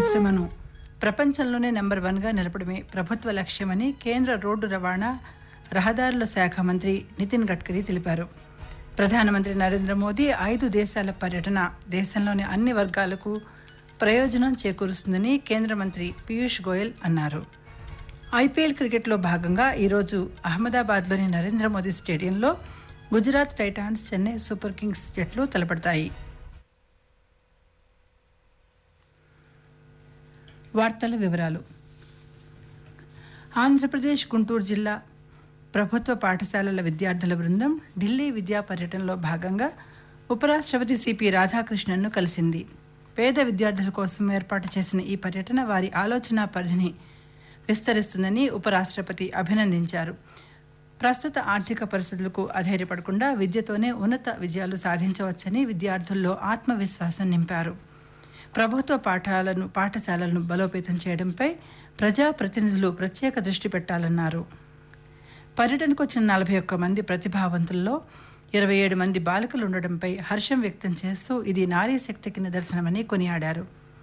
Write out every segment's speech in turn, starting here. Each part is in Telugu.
పరిశ్రమను ప్రపంచంలోనే నెంబర్ వన్గా నిలపడమే ప్రభుత్వ లక్ష్యమని కేంద్ర రోడ్డు రవాణా రహదారుల శాఖ మంత్రి నితిన్ గడ్కరీ తెలిపారు ప్రధానమంత్రి నరేంద్ర మోదీ ఐదు దేశాల పర్యటన దేశంలోని అన్ని వర్గాలకు ప్రయోజనం చేకూరుస్తుందని కేంద్ర మంత్రి పీయూష్ గోయల్ అన్నారు ఐపీఎల్ క్రికెట్లో భాగంగా ఈరోజు అహ్మదాబాద్లోని నరేంద్ర మోదీ స్టేడియంలో Gujarat Titans Chennai Super Kings జట్లు తలపడతాయి వార్తల వివరాలు ఆంధ్రప్రదేశ్ గుంటూరు జిల్లా ప్రభుత్వ పాఠశాలల విద్యార్థుల బృందం ఢిల్లీ విద్యా పర్యటనలో భాగంగా ఉపరాష్ట్రపతి సిపి రాధాకృష్ణన్ను కలిసింది పేద విద్యార్థుల కోసం ఏర్పాటు చేసిన ఈ పర్యటన వారి ఆలోచన పరిధిని విస్తరిస్తుందని ఉపరాష్ట్రపతి అభినందించారు ప్రస్తుత ఆర్థిక పరిస్థితులకు అధైర్యపడకుండా విద్యతోనే ఉన్నత విజయాలు సాధించవచ్చని విద్యార్థుల్లో ఆత్మవిశ్వాసం నింపారు ప్రభుత్వ పాఠాలను పాఠశాలలను బలోపేతం చేయడంపై ప్రజాప్రతినిధులు ప్రత్యేక దృష్టి పెట్టాలన్నారు పర్యటనకు వచ్చిన నలభై ఒక్క మంది ప్రతిభావంతుల్లో ఇరవై ఏడు మంది బాలికలు ఉండడంపై హర్షం వ్యక్తం చేస్తూ ఇది నారీ శక్తికి నిదర్శనమని కొనియాడారు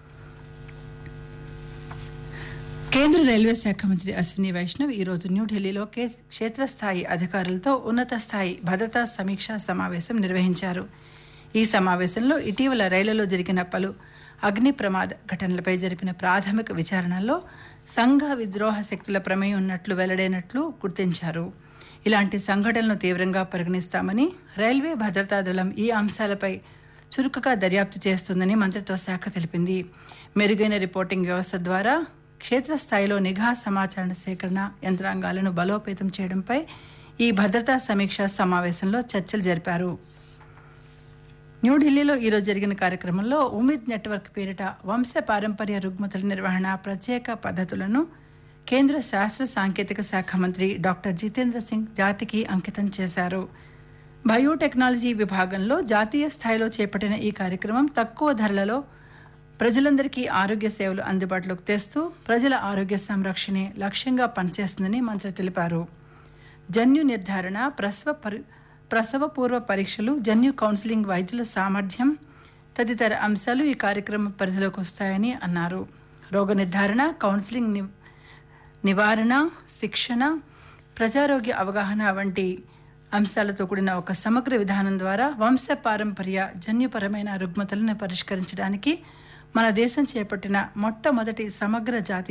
కేంద్ర రైల్వే శాఖ మంత్రి అశ్విని వైష్ణవ్ ఈరోజు న్యూఢిల్లీలో కే- క్షేత్రస్థాయి అధికారులతో ఉన్నత స్థాయి భద్రతా సమీక్షా సమావేశం నిర్వహించారు ఈ సమావేశంలో ఇటీవల రైళ్లలో జరిగిన పలు అగ్ని ప్రమాద ఘటనలపై జరిపిన ప్రాథమిక విచారణలో సంఘ విద్రోహ శక్తుల ప్రమేయం ఉన్నట్లు వెల్లడైనట్లు గుర్తించారు ఇలాంటి సంఘటనలను తీవ్రంగా పరిగణిస్తామని రైల్వే భద్రతా దళం ఈ అంశాలపై చురుకుగా దర్యాప్తు చేస్తుందని మంత్రిత్వ శాఖ తెలిపింది మెరుగైన రిపోర్టింగ్ వ్యవస్థ ద్వారా క్షేత్రస్థాయిలో నిఘా సమాచార సేకరణ యంత్రాంగాలను బలోపేతం చేయడంపై ఈ భద్రతా సమీక్షా సమావేశంలో చర్చలు జరిపారు న్యూఢిల్లీలో ఈరోజు జరిగిన కార్యక్రమంలో ఉమిద్ నెట్వర్క్ పేరిట వంశ పారంపర్య రుగ్మతల నిర్వహణ ప్రత్యేక పద్ధతులను కేంద్ర శాస్త్ర సాంకేతిక శాఖ మంత్రి డాక్టర్ జితేంద్ర సింగ్ జాతికి అంకితం చేశారు బయోటెక్నాలజీ విభాగంలో జాతీయ స్థాయిలో చేపట్టిన ఈ కార్యక్రమం తక్కువ ధరలలో ప్రజలందరికీ ఆరోగ్య సేవలు అందుబాటులోకి తెస్తూ ప్రజల ఆరోగ్య సంరక్షణే లక్ష్యంగా పనిచేస్తుందని మంత్రి తెలిపారు జన్యు నిర్ధారణ ప్రసవ పరి ప్రసవ పూర్వ పరీక్షలు జన్యు కౌన్సిలింగ్ వైద్యుల సామర్థ్యం తదితర అంశాలు ఈ కార్యక్రమం పరిధిలోకి వస్తాయని అన్నారు రోగ నిర్ధారణ కౌన్సిలింగ్ ని- నివారణ శిక్షణ ప్రజారోగ్య అవగాహన వంటి అంశాలతో కూడిన ఒక సమగ్ర విధానం ద్వారా వంశ పారంపర్య జన్యుపరమైన రుగ్మతలను పరిష్కరించడానికి మన దేశం చేపట్టిన మొట్టమొదటి సమగ్ర జాతీయ